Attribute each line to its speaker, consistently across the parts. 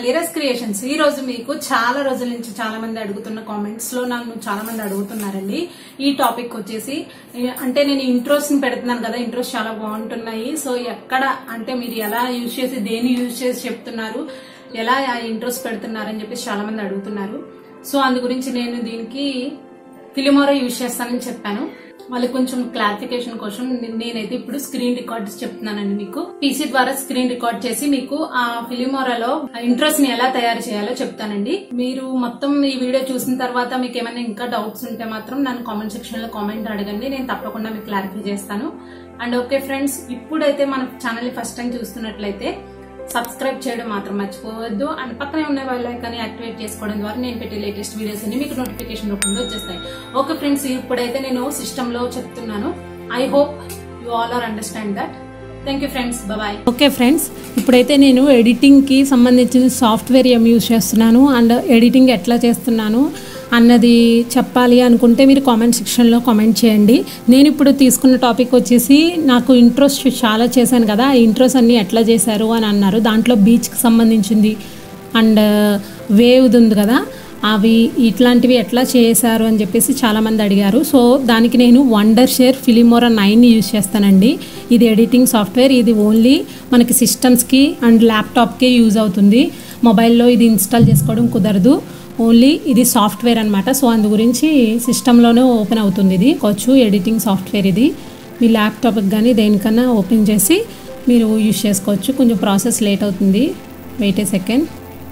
Speaker 1: Neeraj creations ఈ రోజు మీకు చాలా రోజుల నుంచి చాలా మంది అడుగుతున్న కామెంట్స్ లో నన్ను చాలా మంది అడుగుతున్నారండి ఈ టాపిక్ వచ్చేసి ఏ- అంటే నేను ఇంట్రోస్ ని పెడుతున్నాను కదా ఇంట్రోస్ చాలా బాగుంటున్నాయి సో ఎక్కడ అంటే మీరు ఎలా యూజ్ చేసి దేని యూజ్ చేసి చెప్తున్నారు ఎలా ఆ ఇంట్రోస్ పెడుతున్నారని చెప్పేసి చాలా మంది అడుగుతున్నారు సో అందు గురించి నేను దీనికి ఫిలిమోరా యూజ్ చేస్తానని చెప్పాను వాళ్ళకి కొంచెం క్లారిఫికేషన్ కోసం నే- నేనైతే ఇప్పుడు స్క్రీన్ రికార్డ్ చెప్తున్నానండి మీకు పీసీ ద్వారా స్క్రీన్ రికార్డ్ చేసి మీకు ఆ ఫిలిమోరాలో ఇంట్రెస్ట్ ని ఎలా తయారు చేయాలో చెప్తానండి మీరు మొత్తం ఈ వీడియో చూసిన తర్వాత మీకు ఏమైనా ఇంకా డౌట్స్ ఉంటే మాత్రం నన్ను కామెంట్ సెక్షన్ లో కామెంట్ అడగండి నేను తప్పకుండా మీకు క్లారిఫై చేస్తాను అండ్ ఓకే ఫ్రెండ్స్ ఇప్పుడైతే మన ఛానల్ ని ఫస్ట్ టైం చూస్తున్నట్లయితే సబ్స్క్రైబ్ చేయడం మాత్రం మర్చిపోవద్దు అండ్ పక్కనే ఉన్న బెల్ ఐకాన్ యాక్టివేట్ చేసుకోవడం ద్వారా నేను పెట్టే లేటెస్ట్ వీడియోస్ అన్ని మీకు నోటిఫికేషన్ రూపంలో వచ్చేస్తాయి ఓకే ఫ్రెండ్స్ ఇప్పుడైతే నేను సిస్టమ్ లో చెప్తున్నాను I hope you all are understand that thank you friends bye
Speaker 2: okay friends ఇప్పుడైతే నేను ఎడిటింగ్కి సంబంధించిన సాఫ్ట్వేర్ ఏం యూజ్ చేస్తున్నాను అండ్ ఎడిటింగ్ ఎట్లా చేస్తున్నాను అన్నది చెప్పాలి అనుకుంటే మీరు కామెంట్ సెక్షన్లో కామెంట్ చేయండి నేను ఇప్పుడు తీసుకున్న టాపిక్ వచ్చేసి నాకు ఇంట్రెస్ట్ చాలా చేశాను కదా ఆ ఇంట్రెస్ట్ అన్నీ ఎట్లా చేశారు అని అన్నారు దాంట్లో బీచ్కి సంబంధించింది అండ్ వేవ్ది ఉంది కదా అవి ఇట్లాంటివి ఎట్లా చేశారు అని చెప్పేసి చాలామంది అడిగారు సో దానికి నేను Wondershare Filmora nine use చేస్తానండి ఇది ఎడిటింగ్ సాఫ్ట్వేర్ ఇది ఓన్లీ మనకి సిస్టమ్స్కి అండ్ ల్యాప్టాప్కే యూజ్ అవుతుంది మొబైల్లో ఇది ఇన్స్టాల్ చేసుకోవడం కుదరదు ఓన్లీ ఇది సాఫ్ట్వేర్ అనమాట సో అందు గురించి సిస్టంలోనే ఓపెన్ అవుతుంది ఇది కొచ్చు ఎడిటింగ్ సాఫ్ట్వేర్ ఇది మీ ల్యాప్టాప్కి కానీ దేనికన్నా ఓపెన్ చేసి మీరు యూజ్ చేసుకోవచ్చు కొంచెం ప్రాసెస్ లేట్ అవుతుంది వెయిట్ ఏ సెకండ్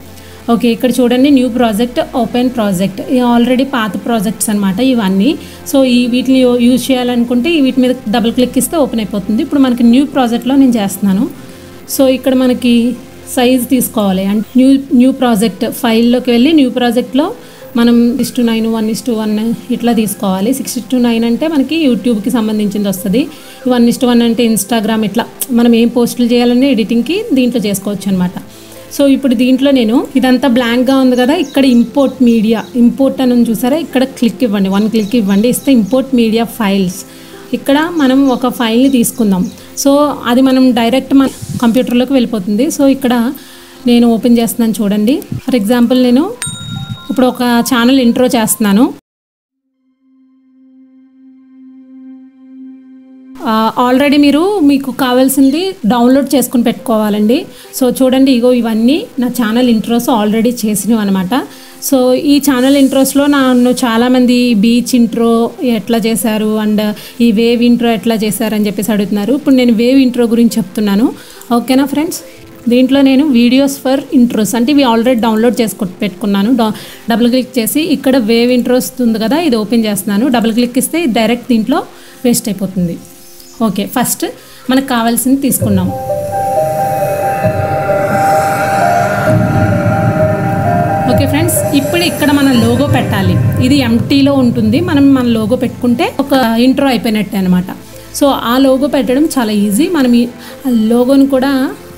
Speaker 2: ఓకే ఇక్కడ చూడండి new project open project already పాత ప్రాజెక్ట్స్ అనమాట ఇవన్నీ సో ఈ వీటిని యూజ్ చేయాలనుకుంటే ఈ వీటి మీద డబుల్ క్లిక్ ఇస్తే ఓపెన్ అయిపోతుంది ఇప్పుడు మనకి న్యూ ప్రాజెక్ట్లో నేను చేస్తున్నాను సో ఇక్కడ మనకి సైజ్ తీసుకోవాలి అంటే న్యూ న్యూ ప్రాజెక్ట్ ఫైల్లోకి వెళ్ళి న్యూ ప్రాజెక్ట్లో మనం is to nine one is to one ఇట్లా తీసుకోవాలి సిక్స్ టు నైన్ అంటే మనకి యూట్యూబ్కి సంబంధించింది వస్తుంది వన్ ఇస్ టు వన్ అంటే ఇన్స్టాగ్రామ్ ఇట్లా మనం ఏం పోస్టులు చేయాలనే ఎడిటింగ్కి దీంట్లో చేసుకోవచ్చు అనమాట సో ఇప్పుడు దీంట్లో నేను ఇదంతా బ్లాంక్గా ఉంది కదా ఇక్కడ ఇంపోర్ట్ మీడియా ఇంపోర్ట్ అని ఉంది చూసారా ఇక్కడ క్లిక్ ఇవ్వండి వన్ క్లిక్ ఇవ్వండి ఇస్తే ఇంపోర్ట్ మీడియా ఫైల్స్ ఇక్కడ మనం ఒక ఫైల్ని తీసుకుందాం సో అది మనం డైరెక్ట్ మన కంప్యూటర్లోకి వెళ్ళిపోతుంది సో ఇక్కడ నేను ఓపెన్ చేస్తున్నాను చూడండి ఫర్ ఎగ్జాంపుల్ నేను ఇప్పుడు ఒక ఛానల్ ఇంట్రో చేస్తున్నాను ఆల్రెడీ మీరు మీకు కావాల్సింది డౌన్లోడ్ చేసుకుని పెట్టుకోవాలండి సో చూడండి ఇగో ఇవన్నీ నా ఛానల్ ఇంట్రోస్ ఆల్రెడీ చేసినవి అనమాట సో ఈ ఛానల్ ఇంట్రోస్లో నన్ను చాలామంది బీచ్ ఇంట్రో ఎట్లా చేశారు అండ్ ఈ వేవ్ ఇంట్రో ఎట్లా చేశారు అని చెప్పేసి అడుగుతున్నారు ఇప్పుడు నేను వేవ్ ఇంట్రో గురించి చెప్తున్నాను ఓకేనా ఫ్రెండ్స్ దీంట్లో నేను వీడియోస్ ఫర్ ఇంట్రోస్ అంటే ఇవి ఆల్రెడీ డౌన్లోడ్ చేసుకు పెట్టుకున్నాను డా- డబుల్ క్లిక్ చేసి ఇక్కడ వేవ్ ఇంట్రోస్ ఉంది కదా ఇది ఓపెన్ చేస్తున్నాను డబుల్ క్లిక్ ఇస్తే ఇది డైరెక్ట్ దీంట్లో పేస్ట్ అయిపోతుంది ఓకే ఫస్ట్ మనకు కావాల్సింది తీసుకున్నాం ఓకే ఫ్రెండ్స్ ఇప్పుడు ఇక్కడ మన లోగో పెట్టాలి ఇది ఎంటీలో ఉంటుంది మనం మన లోగో పెట్టుకుంటే ఒక ఇంట్రో అయిపోయినట్టే అనమాట సో ఆ లోగో పెట్టడం చాలా ఈజీ మనం ఈ లోగోని కూడా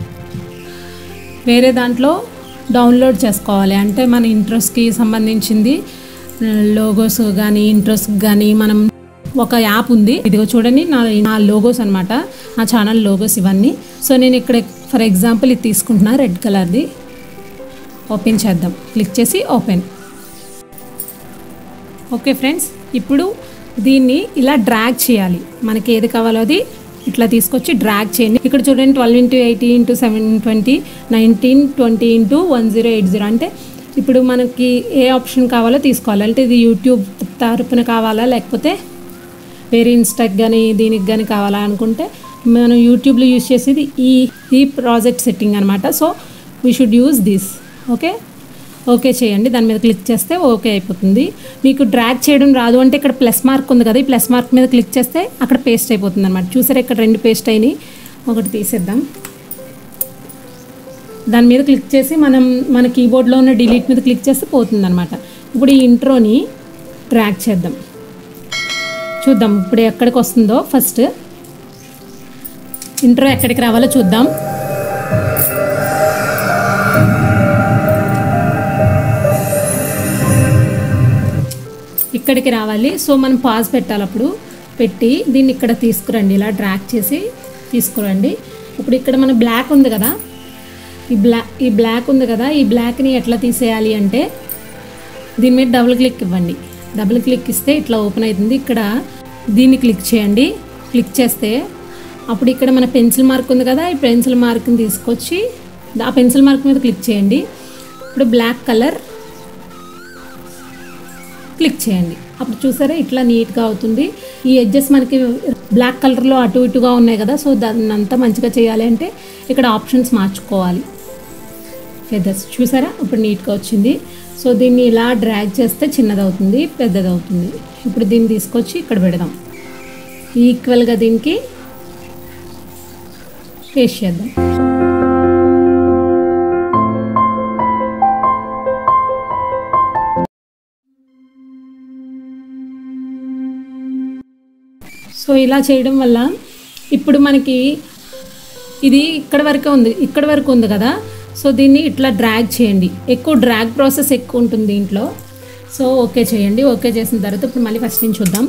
Speaker 2: వేరే దాంట్లో డౌన్లోడ్ చేసుకోవాలి అంటే మన ఇంట్రెస్ట్కి సంబంధించింది లోగోస్ కానీ ఇంట్రెస్ట్ కానీ మనం ఒక యాప్ ఉంది ఇదిగో చూడండి నా నా లోగోస్ అనమాట నా ఛానల్ లోగోస్ ఇవన్నీ సో నేను ఇక్కడ ఫర్ ఎగ్జాంపుల్ ఇది తీసుకుంటున్నా రెడ్ కలర్ది ఓపెన్ చేద్దాం క్లిక్ చేసి ఓపెన్ ఓకే ఫ్రెండ్స్ ఇప్పుడు దీన్ని ఇలా డ్రాగ్ చేయాలి మనకి ఏది కావాలో అది ఇట్లా తీసుకొచ్చి డ్రాగ్ చేయండి ఇక్కడ చూడండి twelve into eighty into seven twenty nineteen twenty into one zero eight zero అంటే ఇప్పుడు మనకి ఏ ఆప్షన్ కావాలో తీసుకోవాలి అంటే ఇది యూట్యూబ్ తరపున కావాలా లేకపోతే వేరే ఇన్స్టాకి కానీ దీనికి కానీ కావాలా అనుకుంటే మనం యూట్యూబ్లో యూజ్ చేసేది ఈ ఈ ప్రాజెక్ట్ సెట్టింగ్ అనమాట so we should use this okay okay చేయండి దాని మీద క్లిక్ చేస్తే ఓకే అయిపోతుంది మీకు డ్రాగ్ చేయడం రాదు అంటే ఇక్కడ ప్లస్ మార్క్ ఉంది కదా ఈ ప్లస్ మార్క్ మీద క్లిక్ చేస్తే అక్కడ పేస్ట్ అయిపోతుంది అనమాట చూసారా ఇక్కడ రెండు పేస్ట్ అయినాయి ఒకటి తీసేద్దాం దాని మీద క్లిక్ చేసి మనం మన కీబోర్డ్లో ఉన్న డిలీట్ మీద క్లిక్ చేస్తే పోతుంది అనమాట ఇప్పుడు ఈ ఇంట్రోని డ్రాగ్ చేద్దాం చూద్దాం ఇప్పుడు ఎక్కడికి వస్తుందో ఫస్ట్ ఇంట్రో ఎక్కడికి రావాలో చూద్దాం ఇక్కడికి రావాలి సో మనం పాజ్ పెట్టాలి అప్పుడు పెట్టి దీన్ని ఇక్కడ తీసుకురండి ఇలా డ్రాగ్ చేసి తీసుకురండి ఇప్పుడు ఇక్కడ మన బ్లాక్ ఉంది కదా ఈ బ్లాక్ ఈ బ్లాక్ ఉంది కదా ఈ బ్లాక్ని ఎట్లా తీసేయాలి అంటే దీని మీద డబుల్ క్లిక్ ఇవ్వండి డబుల్ క్లిక్ ఇస్తే ఇట్లా ఓపెన్ అవుతుంది ఇక్కడ దీన్ని క్లిక్ చేయండి క్లిక్ చేస్తే అప్పుడు ఇక్కడ మన పెన్సిల్ మార్క్ ఉంది కదా ఈ పెన్సిల్ మార్క్ని తీసుకొచ్చి ఆ పెన్సిల్ మార్క్ మీద క్లిక్ చేయండి ఇప్పుడు బ్లాక్ కలర్ క్లిక్ చేయండి అప్పుడు చూసారా ఇట్లా నీట్గా అవుతుంది ఈ ఎడ్జెస్ మనకి బ్లాక్ కలర్లో అటు ఇటుగా ఉన్నాయి కదా సో దాన్ని అంతా మంచిగా చేయాలి అంటే ఇక్కడ ఆప్షన్స్ మార్చుకోవాలి ఫెదర్స్ చూసారా ఇప్పుడు నీట్గా వచ్చింది సో దీన్ని ఇలా డ్రాగ్ చేస్తే చిన్నది అవుతుంది పెద్దది అవుతుంది ఇప్పుడు దీన్ని తీసుకొచ్చి ఇక్కడ పెడదాం ఈక్వల్గా దీనికి పేస్ట్ చేద్దాం సో ఇలా చేయడం వల్ల ఇప్పుడు మనకి ఇది ఇక్కడ వరకే ఉంది ఇక్కడ వరకు ఉంది కదా సో దీన్ని ఇట్లా డ్రాగ్ చేయండి ఎక్కువ డ్రాగ్ ప్రాసెస్ ఎక్కువ ఉంటుంది దీంట్లో సో ఓకే చేయండి ఓకే చేసిన తర్వాత ఇప్పుడు మళ్ళీ ఫస్ట్ నుంచి చూద్దాం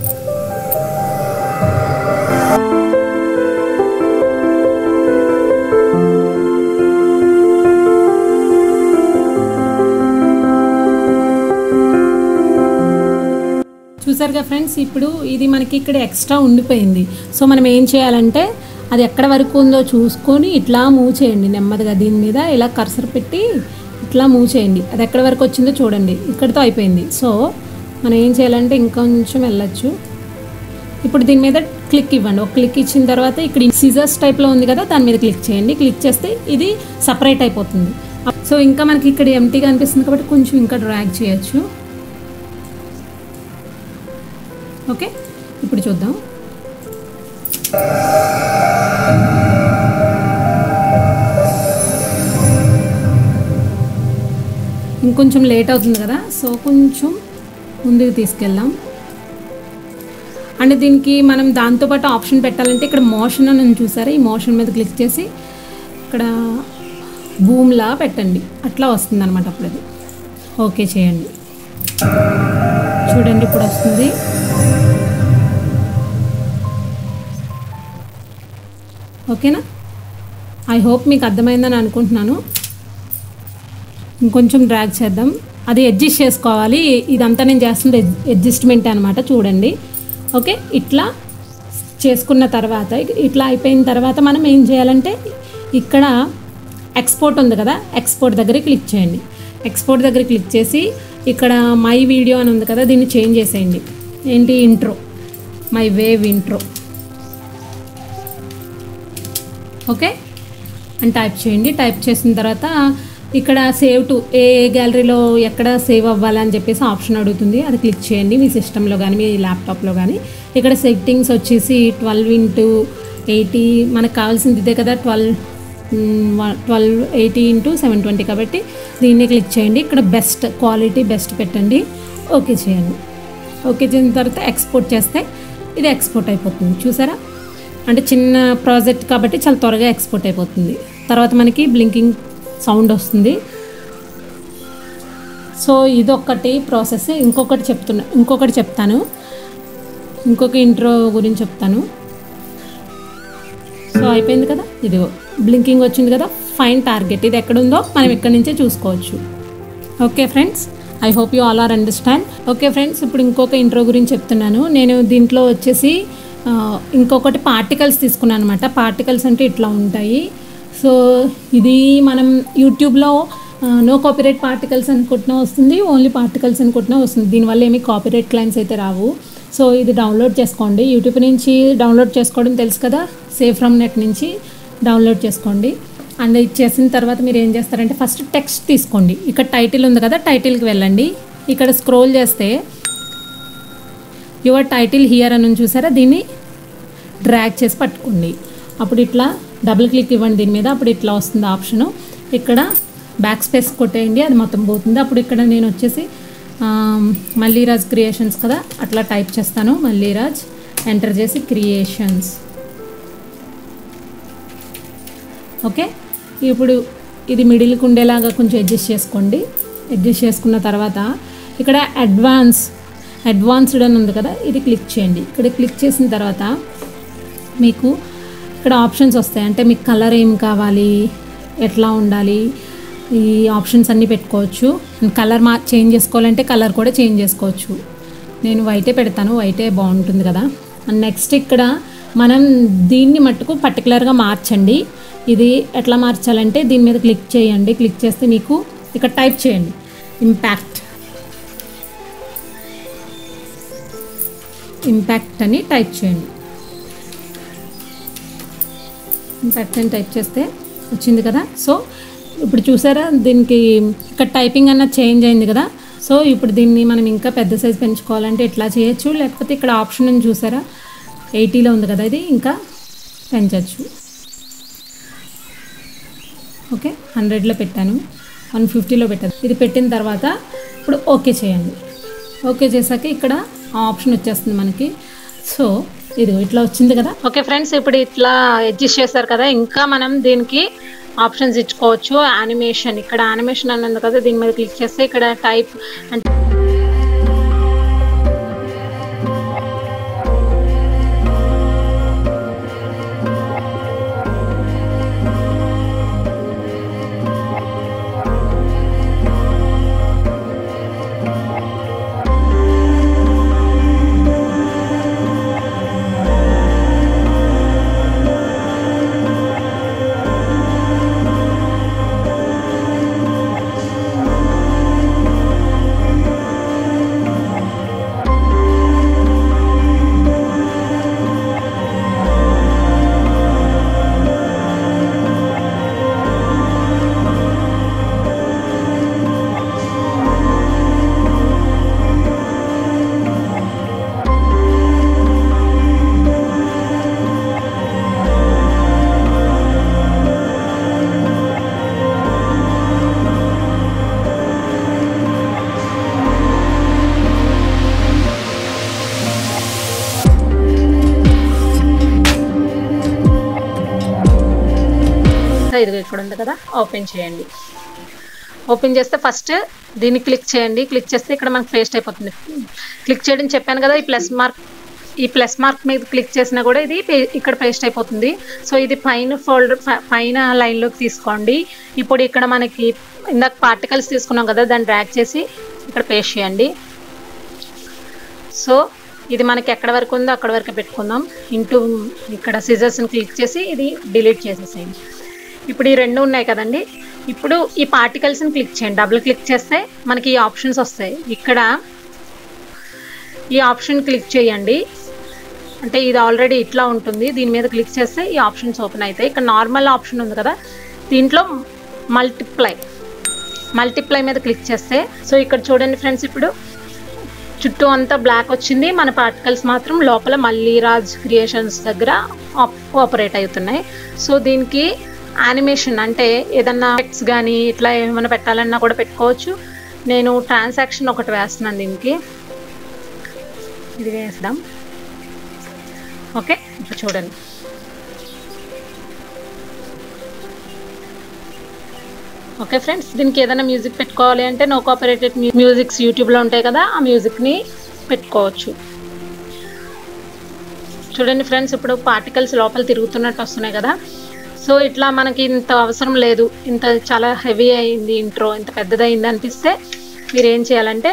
Speaker 2: చూసారుగా ఫ్రెండ్స్ ఇప్పుడు ఇది మనకి ఇక్కడ ఎక్స్ట్రా ఉండిపోయింది సో మనం ఏం చేయాలంటే అది ఎక్కడ వరకు ఉందో చూసుకొని ఇట్లా మూవ్ చేయండి నెమ్మదిగా దీని మీద ఇలా కర్సర్ పెట్టి ఇట్లా మూవ్ చేయండి అది ఎక్కడ వరకు వచ్చిందో చూడండి ఇక్కడితో అయిపోయింది సో మనం ఏం చేయాలంటే ఇంకొంచెం వెళ్ళచ్చు ఇప్పుడు దీని మీద క్లిక్ ఇవ్వండి ఒక క్లిక్ ఇచ్చిన తర్వాత ఇక్కడ సీజర్స్ టైప్లో ఉంది కదా దాని మీద క్లిక్ చేయండి క్లిక్ చేస్తే ఇది సపరేట్ అయిపోతుంది సో ఇంకా మనకి ఇక్కడ ఎంటీగా అనిపిస్తుంది కాబట్టి కొంచెం ఇంకా డ్రాగ్ చేయొచ్చు ఓకే ఇప్పుడు చూద్దాం ఇంకొంచెం లేట్ అవుతుంది కదా సో కొంచెం ముందుకు తీసుకెళ్దాం అంటే దీనికి మనం దాంతోపాటు ఆప్షన్ పెట్టాలంటే ఇక్కడ మోషన్ అని చూసారా ఈ మోషన్ మీద క్లిక్ చేసి ఇక్కడ భూమిలా పెట్టండి అట్లా వస్తుంది అనమాట అప్పుడు అది ఓకే చేయండి చూడండి ఇప్పుడు వస్తుంది ఓకేనా ఐ హోప్ మీకు అర్థమైందని అనుకుంటున్నాను ఇంకొంచెం డ్రాగ్ చేద్దాం అది అడ్జస్ట్ చేసుకోవాలి ఇదంతా నేను చేస్తుంది అడ్జస్ట్మెంట్ అనమాట చూడండి ఓకే ఇట్లా చేసుకున్న తర్వాత ఇట్లా అయిపోయిన తర్వాత మనం ఏం చేయాలంటే ఇక్కడ ఎక్స్పోర్ట్ ఉంది కదా ఎక్స్పోర్ట్ దగ్గర క్లిక్ చేయండి ఎక్స్పోర్ట్ దగ్గర క్లిక్ చేసి ఇక్కడ మై వీడియో అని ఉంది కదా దీన్ని చేంజ్ చేసేయండి ఏంటి intro my wave intro okay అని టైప్ చేయండి టైప్ చేసిన తర్వాత ఇక్కడ సేవ్ టు ఏ గ్యాలరీలో ఎక్కడ సేవ్ అవ్వాలని చెప్పేసి ఆప్షన్ అడుగుతుంది అది క్లిక్ చేయండి మీ సిస్టంలో కానీ మీ ల్యాప్టాప్లో కానీ ఇక్కడ సెట్టింగ్స్ వచ్చేసి ట్వెల్వ్ ఇంటూ ఎయిటీ మనకు కావాల్సింది ఇదే కదా twelve twelve eighty into seven twenty కాబట్టి దీన్ని క్లిక్ చేయండి ఇక్కడ బెస్ట్ క్వాలిటీ బెస్ట్ పెట్టండి ఓకే చేయండి ఓకే చేసిన తర్వాత ఎక్స్పోర్ట్ చేస్తే ఇది ఎక్స్పోర్ట్ అయిపోతుంది చూసారా అంటే చిన్న ప్రాజెక్ట్ కాబట్టి చాలా త్వరగా ఎక్స్పోర్ట్ అయిపోతుంది తర్వాత మనకి బ్లింకింగ్ సౌండ్ వస్తుంది సో ఇదొక్కటి ప్రాసెస్ ఇంకొకటి చెప్తున్నా ఇంకొకటి చెప్తాను ఇంకొక ఇంట్రో గురించి చెప్తాను సో అయిపోయింది కదా ఇది బ్లింకింగ్ వచ్చింది కదా ఫైన్ టార్గెట్ ఇది ఎక్కడుందో మనం ఇక్కడ నుంచే చూసుకోవచ్చు okay friends I hope you all are understand okay friends ఇప్పుడు ఇంకొక ఇంట్రో గురించి చెప్తున్నాను నేను దీంట్లో వచ్చేసి ఆ, ఇంకొకటి పార్టికల్స్ తీసుకున్నాను అనమాట పార్టికల్స్ అంటే ఇట్లా ఉంటాయి సో ఇది మనం యూట్యూబ్లో నో కాపీరైట్ పార్టికల్స్ అనుకుంటున్నా వస్తుంది ఓన్లీ పార్టికల్స్ అనుకుంటున్నా వస్తుంది దీనివల్ల ఏమి కాపీరైట్ క్లైమ్స్ అయితే రావు సో ఇది డౌన్లోడ్ చేసుకోండి యూట్యూబ్ నుంచి డౌన్లోడ్ చేసుకోవడం తెలుసు కదా సేవ్ ఫ్రమ్ నెట్ నుంచి డౌన్లోడ్ చేసుకోండి అండ్ ఇది చేసిన తర్వాత మీరు ఏం చేస్తారంటే ఫస్ట్ టెక్స్ట్ తీసుకోండి ఇక్కడ టైటిల్ ఉంది కదా టైటిల్కి వెళ్ళండి ఇక్కడ స్క్రోల్ చేస్తే యువర్ టైటిల్ హియర్ అని ఉంది చూసారా దీన్ని డ్రాగ్ చేసి పట్టుకోండి అప్పుడు ఇట్లా డబుల్ క్లిక్ ఇవ్వండి దీని మీద అప్పుడు ఇట్లా వస్తుంది ఆప్షను ఇక్కడ బ్యాక్ స్పేస్ కొట్టేయండి అది మొత్తం పోతుంది అప్పుడు ఇక్కడ నేను వచ్చేసి ఆ, మల్లీరాజ్ క్రియేషన్స్ కదా అట్లా టైప్ చేస్తాను మల్లీరాజ్ ఎంటర్ చేసి క్రియేషన్స్ ఓకే ఇప్పుడు ఇది మిడిల్కి ఉండేలాగా కొంచెం అడ్జస్ట్ చేసుకోండి అడ్జస్ట్ చేసుకున్న తర్వాత ఇక్కడ అడ్వాన్స్ అడ్వాన్స్డ్ అని ఉంది కదా ఇది క్లిక్ చేయండి ఇక్కడ క్లిక్ చేసిన తర్వాత మీకు ఇక్కడ ఆప్షన్స్ వస్తాయి అంటే మీకు కలర్ ఏం కావాలి ఎట్లా ఉండాలి ఈ ఆప్షన్స్ అన్నీ పెట్టుకోవచ్చు కలర్ మా చేంజ్ చేసుకోవాలంటే కలర్ కూడా చేంజ్ చేసుకోవచ్చు నేను వైటే పెడతాను వైటే బాగుంటుంది కదా అండ్ నెక్స్ట్ ఇక్కడ మనం దీన్ని మట్టుకు పర్టికులర్గా మార్చండి ఇది ఎట్లా మార్చాలంటే దీని మీద క్లిక్ చేయండి క్లిక్ చేస్తే మీకు ఇక్కడ టైప్ చేయండి ఇంపాక్ట్ ఇంపాక్ట్ అని టైప్ చేయండి ఇంపాక్ట్ అని టైప్ చేస్తే వచ్చింది కదా సో ఇప్పుడు చూసారా దీనికి ఇక్కడ టైపింగ్ అన్న చేంజ్ అయింది కదా సో ఇప్పుడు దీన్ని మనం ఇంకా పెద్ద సైజ్ పెంచుకోవాలంటే ఇట్లా చేయొచ్చు లేకపోతే ఇక్కడ ఆప్షన్ అని చూసారా ఎయిటీలో ఉంది కదా ఇది ఇంకా పెంచవచ్చు ఓకే హండ్రెడ్లో పెట్టాను వన్ ఫిఫ్టీలో పెట్టాను ఇది పెట్టిన తర్వాత ఇప్పుడు ఓకే చేయండి ఓకే చేశాక ఇక్కడ ఆ ఆప్షన్ వచ్చేస్తుంది మనకి సో ఇది ఇట్లా వచ్చింది కదా ఓకే ఫ్రెండ్స్ ఇప్పుడు ఇట్లా అడ్జస్ట్ చేశారు కదా ఇంకా మనం దీనికి ఆప్షన్స్ ఇచ్చుకోవచ్చు యానిమేషన్ ఇక్కడ యానిమేషన్ అని ఉంది కదా దీని మీద క్లిక్ చేస్తే ఇక్కడ టైప్ అంటే ఇది ఇక్కడ ఉంది కదా ఓపెన్ చేయండి ఓపెన్ చేస్తే ఫస్ట్ దీన్ని క్లిక్ చేయండి క్లిక్ చేస్తే ఇక్కడ మనకు పేస్ట్ అయిపోతుంది క్లిక్ చేయడం చెప్పాను కదా ఈ ప్లస్ మార్క్ ఈ ప్లస్ మార్క్ మీద క్లిక్ చేసినా కూడా ఇది పే- ఇక్కడ పేస్ట్ అయిపోతుంది సో ఇది పైన ఫోల్డర్ పైన లైన్లోకి తీసుకోండి ఇప్పుడు ఇక్కడ మనకి ఇందాక పార్టికల్స్ తీసుకున్నాం కదా దాన్ని డ్రాగ్ చేసి ఇక్కడ పేస్ట్ చేయండి సో ఇది మనకి ఎక్కడ వరకు ఉందో అక్కడ వరకు పెట్టుకుందాం ఇంటూ ఇక్కడ సిజర్స్ని క్లిక్ చేసి ఇది డిలీట్ చేసేసేయండి ఇప్పుడు ఈ రెండు ఉన్నాయి కదండి ఇప్పుడు ఈ పార్టికల్స్ని క్లిక్ చేయండి డబుల్ క్లిక్ చేస్తే మనకి ఈ ఆప్షన్స్ వస్తాయి ఇక్కడ ఈ ఆప్షన్ క్లిక్ చేయండి అంటే ఇది ఆల్రెడీ ఇట్లా ఉంటుంది దీని మీద క్లిక్ చేస్తే ఈ ఆప్షన్స్ ఓపెన్ అవుతాయి ఇక్కడ నార్మల్ ఆప్షన్ ఉంది కదా దీంట్లో మల్టిప్లై మల్టిప్లై మీద క్లిక్ చేస్తే సో ఇక్కడ చూడండి ఫ్రెండ్స్ ఇప్పుడు చుట్టూ అంతా బ్లాక్ వచ్చింది మన పార్టికల్స్ మాత్రం లోపల మళ్ళీ రాజ్ క్రియేషన్స్ దగ్గర ఆపరేట్ అవుతున్నాయి సో దీనికి యానిమేషన్ అంటే ఏదన్నా ఎఫెక్ట్స్ కానీ ఇట్లా ఏమైనా పెట్టాలన్నా కూడా పెట్టుకోవచ్చు నేను ట్రాన్సాక్షన్ ఒకటి వేస్తున్నాను దీనికి ఇది వేద్దాం ఓకే ఇప్పుడు చూడండి ఓకే ఫ్రెండ్స్ దీనికి ఏదైనా మ్యూజిక్ పెట్టుకోవాలి అంటే నో కాపరేటెడ్ మ్యూజిక్స్ యూట్యూబ్లో ఉంటాయి కదా ఆ మ్యూజిక్ని పెట్టుకోవచ్చు చూడండి ఫ్రెండ్స్ ఇప్పుడు పార్టికల్స్ లోపల తిరుగుతున్నట్టు వస్తున్నాయి కదా సో ఇట్లా మనకి ఇంత అవసరం లేదు ఇంత చాలా హెవీ అయింది ఇంట్రో ఇంత పెద్దదైంది అనిపిస్తే మీరు ఏం చేయాలంటే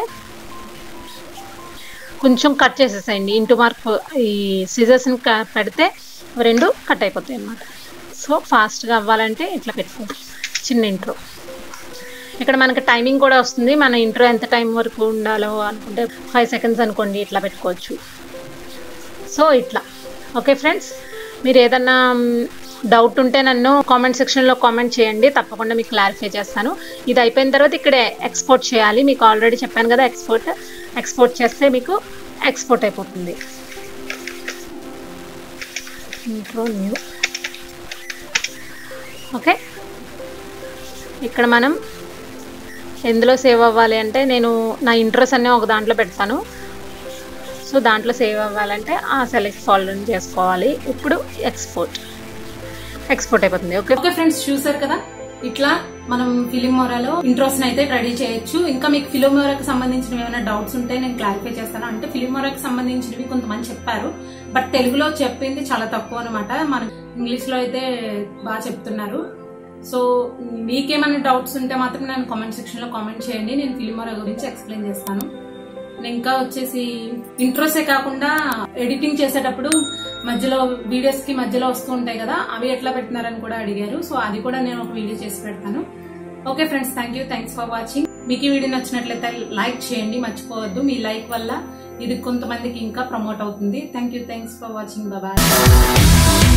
Speaker 2: కొంచెం కట్ చేసేసేయండి ఇంటూ మార్క్ ఈ సిజర్స్ని పెడితే రెండు కట్ అయిపోతాయి అన్నమాట సో ఫాస్ట్గా అవ్వాలంటే ఇట్లా పెట్టుకోవచ్చు చిన్న ఇంట్రో ఇక్కడ మనకి టైమింగ్ కూడా వస్తుంది మన ఇంట్రో ఎంత టైం వరకు ఉండాలో అనుకుంటే ఫైవ్ సెకండ్స్ అనుకోండి ఇట్లా పెట్టుకోవచ్చు సో ఇట్లా ఓకే ఫ్రెండ్స్ మీరు ఏదన్నా డౌట్ ఉంటే నన్ను కామెంట్ సెక్షన్లో కామెంట్ చేయండి తప్పకుండా మీకు క్లారిఫై చేస్తాను ఇది అయిపోయిన తర్వాత ఇక్కడ ఎక్స్పోర్ట్ చేయాలి మీకు ఆల్రెడీ చెప్పాను కదా ఎక్స్పోర్ట్ ఎక్స్పోర్ట్ చేస్తే మీకు ఎక్స్పోర్ట్ అయిపోతుంది ఇంట్రో న్యూ ఓకే ఇక్కడ మనం ఎందులో సేవ్ అవ్వాలి అంటే నేను నా ఇంట్రెస్ట్ అన్నీ ఒక దాంట్లో పెడతాను సో దాంట్లో సేవ్ అవ్వాలంటే ఆ సెలెక్ట్ ఫోల్డర్ చేసుకోవాలి ఇప్పుడు ఎక్స్పోర్ట్ ఎక్స్పోర్ట్ అయిపోతుంది ఓకే
Speaker 1: ఓకే ఫ్రెండ్స్ చూసారు కదా ఇట్లా మనం ఫిలిమోరాలో ఇంట్రోస్ అయితే రెడీ చేయొచ్చు ఇంకా మీకు ఫిలిమోరాకి సంబంధించిన ఏమైనా డౌట్స్ ఉంటే నేను క్లారిఫై చేస్తాను అంటే ఫిలిమోరాకి సంబంధించినవి కొంతమంది చెప్పారు బట్ తెలుగులో చెప్పింది చాలా తక్కువ అనమాట మన ఇంగ్లీష్ లో అయితే బాగా చెప్తున్నారు సో మీకేమైనా డౌట్స్ ఉంటే మాత్రం నేను కామెంట్ సెక్షన్ లో కామెంట్ చేయండి నేను ఫిలిమోరా గురించి ఎక్స్ప్లెయిన్ చేస్తాను ఇంకా వచ్చేసి ఇంట్రోసే కాకుండా ఎడిటింగ్ చేసేటప్పుడు మధ్యలో వీడియోస్ కి మధ్యలో వస్తూ ఉంటాయి కదా అవి ఎట్లా పెడుతున్నారని కూడా అడిగారు సో అది కూడా నేను ఒక వీడియో చేసి పెడతాను okay friends thank you thanks for watching మీకు ఈ వీడియో నచ్చినట్లయితే లైక్ చేయండి మర్చిపోవద్దు మీ లైక్ వల్ల ఇది కొంతమందికి ఇంకా ప్రమోట్ అవుతుంది thank you thanks for watching bye